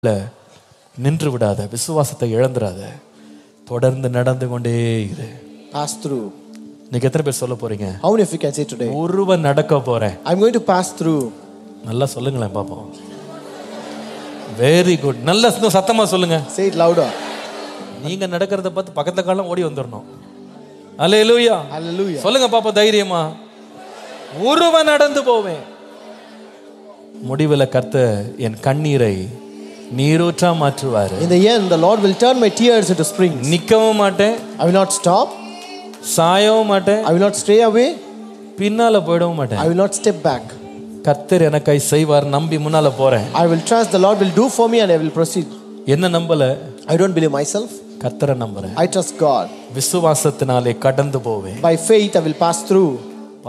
இல்ல, நின்று விடாத விசுவாசத்தை இழந்துடாத தொடர்ந்து நடந்து கொண்டே இரு Pass through. இன்னைக்கு எத்தனை பேர் சொல்ல போறீங்க How many of you can say today? ஒருவன் நடக்க போறேன் I'm going to pass through. நல்லா சொல்லுங்களேன் பாப்போம் வெரி குட் நல்லா இன்னும் சத்தமா சொல்லுங்க Say it louder. நீங்க நடக்கிறத பார்த்து பக்கத்துல காலம் ஓடி வந்துடணும் அல்லேலூயா Hallelujah. சொல்லுங்க பாப்பா தைரியமா ஒருவன் நடந்து போவேன் முடிவுல கர்த்த என் கண்ணீரை நீரூற்றா மாற்றுவாரு In the end, the Lord will turn my tears into springs. நிக்கவும் மாட்டேன் I will not stop. சாயவும் மாட்டேன் I will not stray away. பின்னால போயிடவும் மாட்டேன் I will not step back. கர்த்தர் எனக்காய் செய்வார் நம்பி முன்னால போறேன் I will trust the Lord will do for me and I will proceed. என்ன நம்பல I don't believe myself. கர்த்தரை நம்புறேன் I trust God. விசுவாசத்தினாலே கடந்து போவேன் By faith, I will pass through.